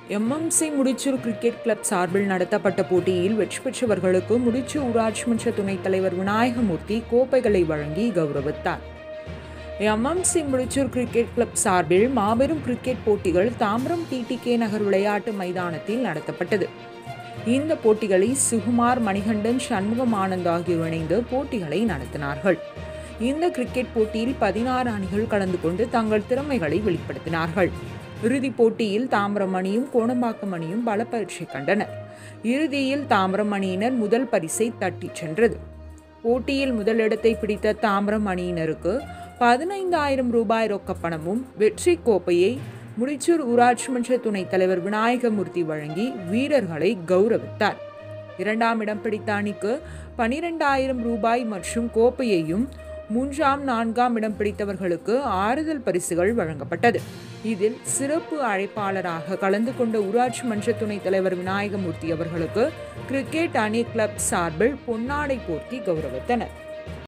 MMC Mudichur cricket club சார்பில் நடத்தப்பட்ட போட்டியில் வெற்றி பெற்றவர்களுக்கு முடிச்சூர் ஊராட்சி மன்ற துணைத் தலைவர் விநாயகமூர்த்தி கோப்பைகளை வழங்கி கௌரவித்தார் எம்எம்சி முடிச்சூர் கிரிக்கெட் கிளப் சார்பில் மாபெரும் கிரிக்கெட் போட்டிகள் தாம்பரம் டிடிகே நகர் விளையாட்டு மைதானத்தில் நடத்தப்பட்டது இந்த போட்டிகளை சுகுமார் மணிகண்டன் சண்முகம் ஆனந்த் ஆகியோர் இணைந்து போட்டிகளை நடத்தினார்கள் இந்த கிரிக்கெட் போட்டியில் பதினாறு அணிகள் கலந்து கொண்டு தங்கள் திறமைகளை வெளிப்படுத்தினார்கள் இறுதிப் போட்டியில் தாம்பரம் அணியும் கோணம்பாக்கம் அணியும் பல பரீட்சை கண்டனர் இறுதியில் தாம்பரம் அணியினர் முதல் பரிசை தட்டிச் சென்றது போட்டியில் முதலிடத்தை பிடித்த தாம்பரம் அணியினருக்கு பதினைந்தாயிரம் ரூபாய் ரொக்கப்பணமும் வெற்றி கோப்பையை முடிச்சூர் ஊராட்சி மன்ற துணைத் தலைவர் விநாயகமூர்த்தி வழங்கி வீரர்களை கௌரவித்தார் இரண்டாம் இடம் பிடித்த அணிக்கு பனிரெண்டாயிரம் ரூபாய் மற்றும் கோப்பையையும் மூன்றாம் நான்காம் இடம் பிடித்தவர்களுக்கு ஆறுதல் பரிசுகள் வழங்கப்பட்டது இதில் சிறப்பு அழைப்பாளராக கலந்து கொண்ட ஊராட்சி மன்ற துணைத் தலைவர் விநாயகமூர்த்தி அவர்களுக்கு கிரிக்கெட் அணி கிளப் சார்பில் பொன்னாடை போர்த்தி கௌரவித்தனர்